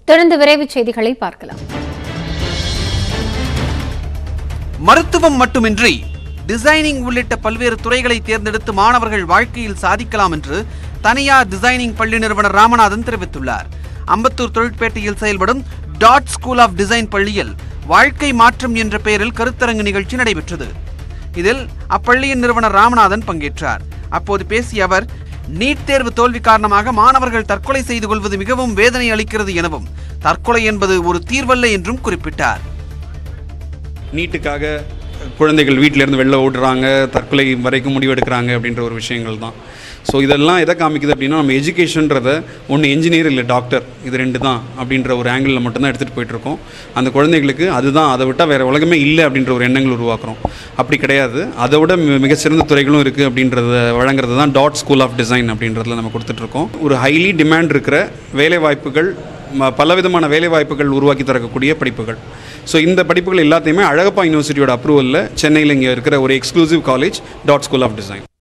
தொடர்ந்து விரைவுச் செய்திகளை பார்க்கலாம் மருத்துவம் மட்டுமின்றி டிசைனிங் உள்ளிட்ட பல்வேறு துறைகளை தேர்ந்தெடுத்து மாணவர்கள் வாழ்க்கையில் சாதிக்கலாம் என்று தனியார் டிசைனிங் பள்ளி நிறுவனர் ராமநாதன் தெரிவித்துள்ளார் அம்பத்தூர் தொழிற்பேட்டையில் செயல்படும் டாட் ஸ்கூல் ஆஃப் டிசைன் பள்ளியில் வாழ்க்கை மாற்றம் என்ற பெயரில் கருத்தரங்கு நிகழ்ச்சி நடைபெற்றது இதில் அப்பள்ளியின் நிறுவனர் ராமநாதன் பங்கேற்றார் அப்போது பேசிய அவர் நீட் தேர்வு தோல்வி காரணமாக மாணவர்கள் தற்கொலை செய்து கொள்வது மிகவும் வேதனை அளிக்கிறது எனவும் தற்கொலை என்பது ஒரு தீர்வல்ல என்றும் குறிப்பிட்டார் நீட்டுக்காக குழந்தைகள் வீட்டிலேருந்து வெளில ஓடுறாங்க தற்கொலை வரைக்கும் முடிவெடுக்கிறாங்க அப்படின்ற ஒரு விஷயங்கள் தான் ஸோ இதெல்லாம் எதை காமிக்குது அப்படின்னா நம்ம எஜுகேஷன்றதை ஒன்று என்ஜினியர் இல்லை டாக்டர் இது ரெண்டு தான் அப்படின்ற ஒரு ஆங்கிளில் மட்டும்தான் எடுத்துகிட்டு போயிட்டுருக்கோம் அந்த குழந்தைகளுக்கு அதுதான் அதை விட்டால் வேறு உலகமே இல்லை அப்படின்ற ஒரு எண்ணங்கள் உருவாக்குறோம் அப்படி கிடையாது அதை விட மி- மிகச்சிறந்த துறைகளும் இருக்குது அப்படின்றத வழங்குறது தான் டாட் ஸ்கூல் ஆஃப் டிசைன் அப்படின்றதுல நம்ம கொடுத்துட்ருக்கோம் ஒரு ஹைலி டிமாண்ட் இருக்கிற வேலை வாய்ப்புகள் ம- பலவிதமான வேலை வாய்ப்புகள் உருவாக்கி தரக்கூடிய படிப்புகள் ஸோ இந்த படிப்புகள் எல்லாத்தையுமே அழகப்பா யூனிவர்சிட்டியோட அப்ரூவலில் சென்னையில் இங்கே இருக்கிற ஒரு exclusive college dot school of design